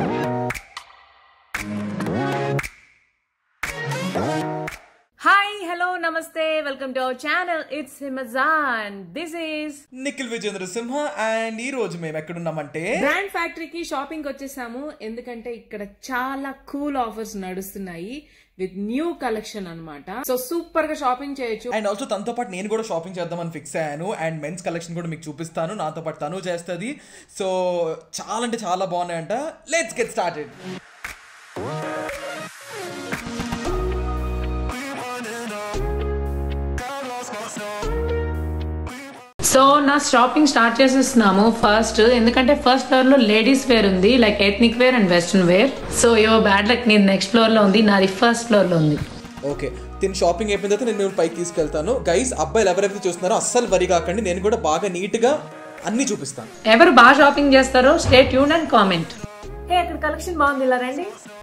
Hi hello namaste welcome to our channel it's Himajan this is Nikhil Vijendra Simha and ఈ రోజు మేము ఎక్కడున్నామంటే brand ఫ్యాక్టరీకి షాపింగ్ వచ్చేసాము ఎందుకంటే ఇక్కడ చాలా కూల్ ఆఫర్స్ నడుస్తున్నాయి విత్ న్యూ కలెక్షన్ అన్నమాట సో సూపర్ గా షాపింగ్ చేయొచ్చు అండ్ ఆల్సో తనతో పాటు నేను కూడా షాపింగ్ చేద్దామని ఫిక్స్ అయ్యాను అండ్ మెన్స్ కలెక్షన్ కూడా మీకు చూపిస్తాను నాతో పాటు తను చేస్తుంది సో చాలా అంటే చాలా బాగున్నాయంట లెట్స్ గెట్ స్టార్టెడ్ సో నా షాపింగ్ స్టార్ట్ చేసేస్తున్నాము ఫస్ట్ ఎందుకంటే ఫస్ట్ ఫ్లోర్ లో లేడీస్ వేర్ ఉంది like ethnic wear and western wear so yo bad luck నీది నెక్స్ట్ ఫ్లోర్ లో ఉంది నాది ఫస్ట్ ఫ్లోర్ లో ఉంది ఓకే తిని షాపింగ్ అయిపోయిన తర్వాత నేను మిమ్మల్ని పైకి తీసుకెళ్తాను గైస్ అబ్బాయిలు ఎవరైతే చూస్తున్నారో అస్సలు వరి కాకండి నేను కూడా బాగా నీట్గా అన్నీ చూపిస్తాను ఎవరు బాగా షాపింగ్ చేస్తారో స్టే ట్యూన్ అండ్ కామెంట్ హే అక్కడ కలెక్షన్ బాగుంది ఇలా రండి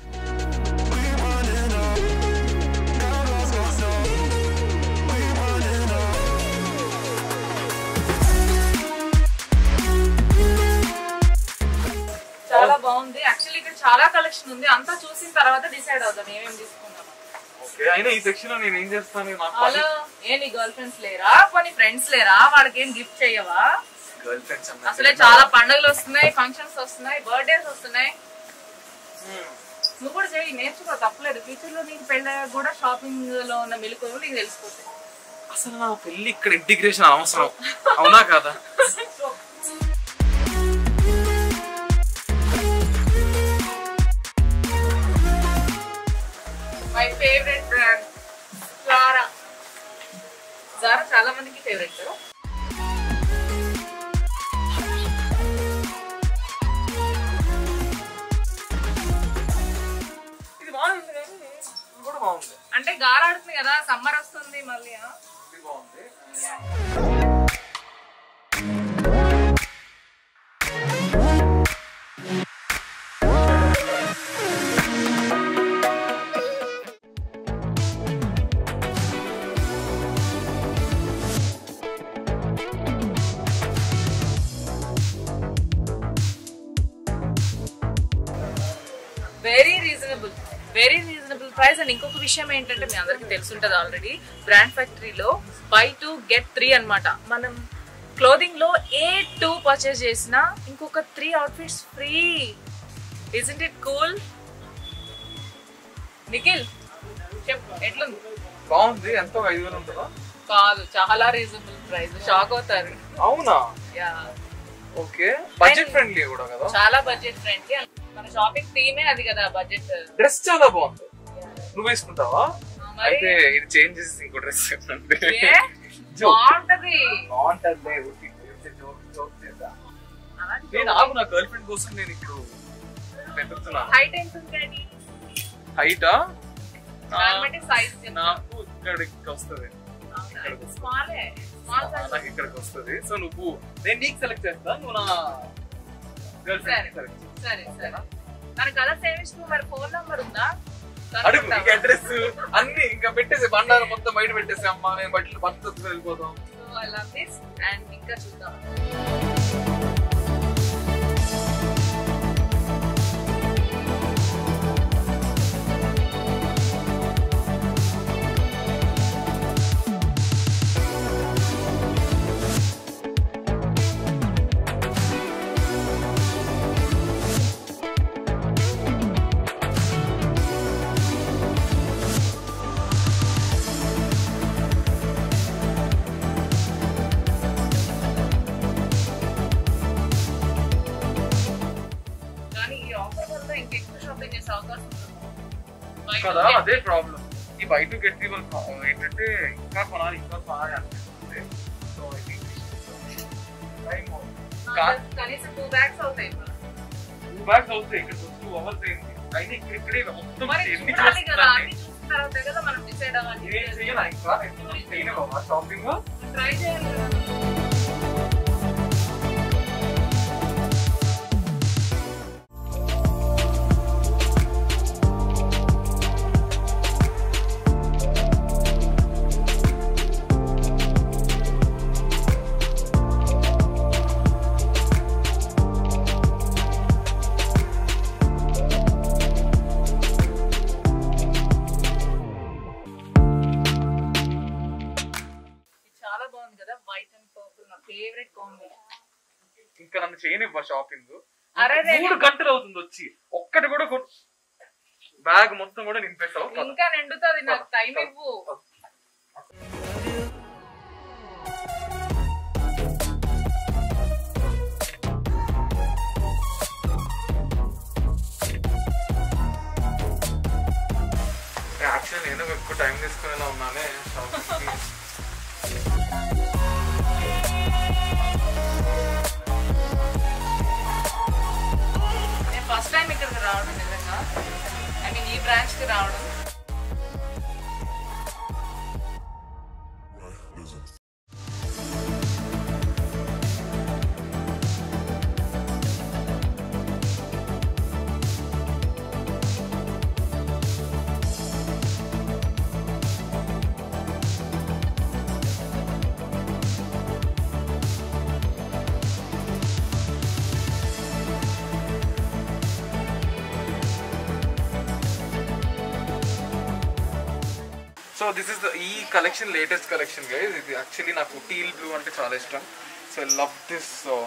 చాలా బాగుంది యాక్చువల్లీ ఇక్కడ చాలా కలెక్షన్ ఉంది అంతా చూసిన తర్వాత డిసైడ్ అవుదాం ఏమేమి తీసుకుందాం ఓకే అయినా ఈ సెక్షన్ లో నేను ఏం చేస్తాను నాకు హలో ఏ నీ గర్ల్ ఫ్రెండ్స్ లేరా కొన్ని ఫ్రెండ్స్ లేరా వాళ్ళకి ఏం గిఫ్ట్ చేయవా గర్ల్ ఫ్రెండ్స్ అసలే చాలా పండుగలు వస్తున్నాయి ఫంక్షన్స్ వస్తున్నాయి బర్త్డేస్ వస్తున్నాయి నువ్వు కూడా చేయి నేర్చుకో తప్పలేదు ఫ్యూచర్ లో నీకు పెళ్ళయ్యాక కూడా షాపింగ్ లో ఉన్న మెలకువలు నీకు తెలిసిపోతాయి అసలు నా పెళ్లి ఇక్కడ ఇంటిగ్రేషన్ అవసరం అవునా కదా my favourite brand Zara Zara చాలా మందికి ఫేవరెట్ కదా ఇది బాగుంది కానీ ఇది కూడా బాగుంది అంటే గారాడుతుంది కదా సమ్మర్ వస్తుంది మళ్ళీ ఆ? ఇది బాగుంది very reasonable very reasonable price and ఇంకొక విషయం ఏంటంటే మీ అందరికీ తెలుసుంటది ఆల్రెడీ బ్రాండ్ ఫ్యాక్టరీలో బై టూ గెట్ త్రీ అన్నమాట మనం క్లోదింగ్ లో ఏ టూ పర్చేస్ చేసినా ఇంకొక three outfits free isn't it cool Nikhil చెప్పు ఎట్లుంది బాగుంది ఎంతో ఐదు వేలు ఉంటుందా కాదు చాలా రీజనబుల్ ప్రైస్ షాక్ అవుతారు అవునా యా ఓకే బడ్జెట్ ఫ్రెండ్లీ కూడా కదా చాలా బడ్జెట్ ఫ్రెండ్లీ మన షాపింగ్ థీమే అది కదా బడ్జెట్ డ్రెస్ చాలా బాగుంది నువ్వు వేసుకుంటావా మరి అయితే ఇది చేంజ్ చేసి ఇంకో డ్రెస్ ఏ? బాగుంటది బాగుంటుంది అలాంటి నేను ఆగు నా గర్ల్ ఫ్రెండ్ కోసం నేను ఇప్పుడు వెతుకుతున్నాను హైట్ ఎంత ఉంది హైటా దాన్ని బట్టి సైజ్ నాకు ఇక్కడికి వస్తుంది స్మాలే స్మాల్ సైజ్ నాకు ఇక్కడికి వస్తుంది సో నువ్వు నేను నీకు సెలెక్ట్ చేస్తా నువ్వు నా గర్ల్ సరే ఫ్రెండ్ సెలెక్ట్ సరే సరే మన కలర్ సేమ్ ఇష్టం మరి ఫోన్ నంబర్ ఉందా అడుగు నీకు అడ్రస్ అన్ని ఇంకా పెట్టేసి బండారం మొత్తం బయట పెట్టేసి అమ్మా నేను బట్టలు బట్టలు వెళ్ళిపోతాం so I love this and ఇంకా చూద్దాం కానీ ఈ ఆఫర్ వల్ల ఇంకెక్కువ షాపింగ్ చేసే అవకాశం ఉంది బయట కదా ఉంటే- అదే ప్రాబ్లం ఈ బయట గెట్ ఏంటంటే ఇంకా కొనాలి ఇంకా కొనాలి అనిపిస్తుంది సో టైం కనీసం టూ బ్యాగ్స్ అవుతాయి ఇప్పుడు. టూ బ్యాగ్స్ అవుతాయి ఇక్కడ టూ అవర్స్ అయింది అయినా ఇక్కడ ఇక్కడే మొత్తం మరి ఎన్ని చూడాలి కదా చూస్తున్నాను అన్ని చూసిన తర్వాతే కదా మనం డిసైడ్ అవ్వాలి ఏం చేయాలి ఇంకా చేయలేవా షాపింగ్ ట్రై చేయాలి కదా చేయనివ్వ షాపింగ్ అరే రే. మూడు గంటలు అవుతుంది వచ్చి ఒక్కటి కూడా బ్యాగ్ మొత్తం కూడా నింపేస్తావు పద. ఇంకా నిండుతుంది నాకు టైం ఇవ్వు యాక్చువల్లీ నేను ఎక్కువ టైం తీసుకునేలా ఉన్నానే షాపింగ్ నేను ఫస్ట్ టైం ఇక్కడికి రావడం నిజంగా ఐ మీన్ ఈ బ్రాంచ్ కి రావడం సో దిస్ ఇస్ ద ఈ కలెక్షన్ లేటెస్ట్ కలెక్షన్ గైస్ ఇది యాక్చువల్లీ నాకు టీల్ బ్లూ అంటే చాలా ఇష్టం సో లవ్ దిస్ సో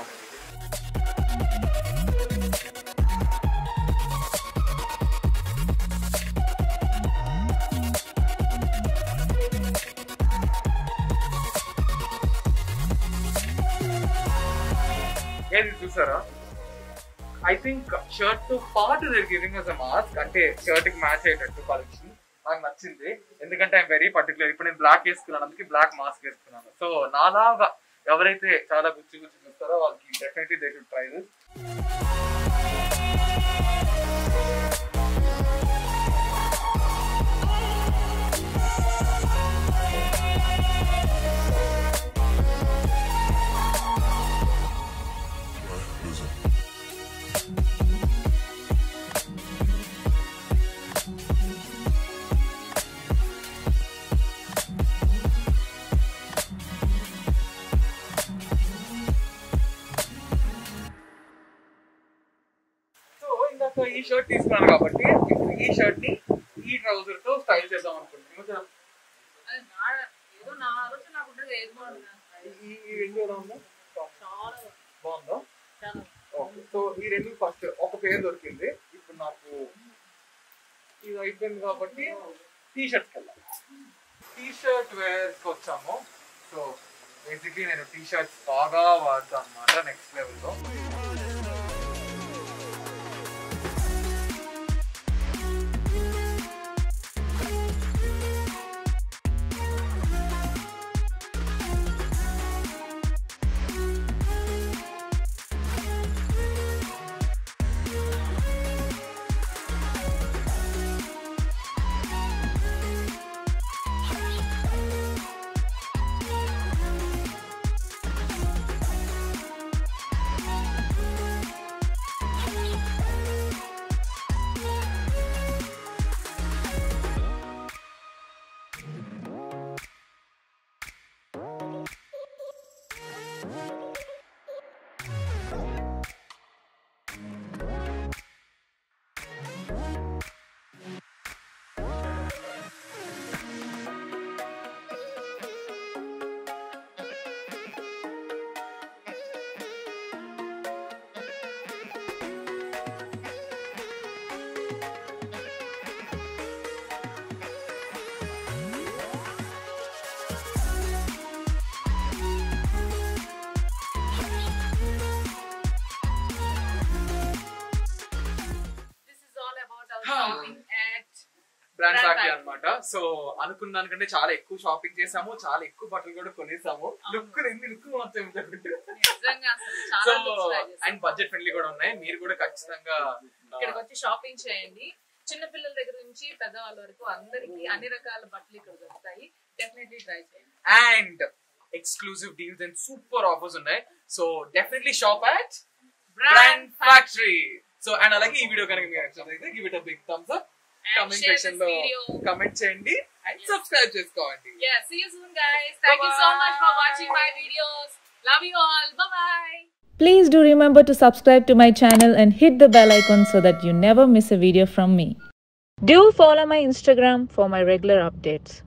ఏది చూసారా ఐ థింక్ షర్ట్ తో పాటు దర్ గివింగ్ అస్ మాస్క్ అంటే షర్ట్ కి మ్యాచ్ అయ్యేటట్టు కలెక్షన్ నాకు నచ్చింది ఎందుకంటే ఐఎమ్ వెరీ పర్టికులర్ ఇప్పుడు నేను బ్లాక్ వేసుకున్నాను అందుకే బ్లాక్ మాస్క్ వేసుకున్నాను సో నాలాగా ఎవరైతే చాలా గుచ్చి గుచ్చి చూస్తారో వాళ్ళకి definitely they should try this so ఇందాక ఈ షర్ట్ తీసుకున్నాను కాబట్టి ఇప్పుడు ఈ షర్ట్ ని ఈ ట్రౌజర్ తో స్టైల్ చేద్దాం అనుకుంటున్నాను అది నా- ఏదో నా ఆలోచన నాకు ఉంటుంది ఏది బాగుంటుంది ఈ ఈ రెండు ఎలా ఉందా చాలా బాగుందా చాలా ఓకే సో ఈ రెండు ఫస్ట్ ఒక పేరు దొరికింది ఇప్పుడు నాకు ఇది అయిపోయింది కాబట్టి టీ షర్ట్కి వెళ్దాం టీ షర్ట్ వేర్కి వచ్చాము సో బేసిక్లీ నేను టీ షర్ట్స్ బాగా వాడతాను అనమాట నెక్స్ట్ లెవెల్లో this is all about our Huh. Shopping at brand Brand factory Factory. అన్నమాట సో అనుకున్న దానికంటే చాలా ఎక్కువ షాపింగ్ చేసాము చాలా ఎక్కువ బట్టలు కూడా కొనేసాము లుక్ ఎన్ని లుక్ మాత్రం నిజంగా అసలు సో చాలా looks try చేశాను. అండ్ బడ్జెట్ ఫ్రెండ్లీ కూడా ఉన్నాయి మీరు కూడా ఖచ్చితంగా ఇక్కడికి వచ్చి షాపింగ్ చేయండి చిన్న పిల్లల దగ్గర నుంచి పెద్దవాళ్ళ వరకు అందరికి అన్ని రకాల బట్టలు ఇక్కడ దొరుకుతాయి డెఫినెట్లీ ట్రై చేయండి and exclusive deals and super offers ఉన్నాయి so definitely shop at brand factory so and అలాగే ఈ వీడియో కనుక మీకు నచ్చినట్లయితే give it a big thumbs up And comment share section this లో video. కమెంట్ చేయండి అండ్ సబ్స్క్రైబ్ చేసుకోండి Yeah, see you soon guys. Thank you so much for watching my videos. Love you all. Bye bye. Please do remember to subscribe to my channel and hit the bell icon so that you never miss a video from me. Do follow my Instagram for my regular updates.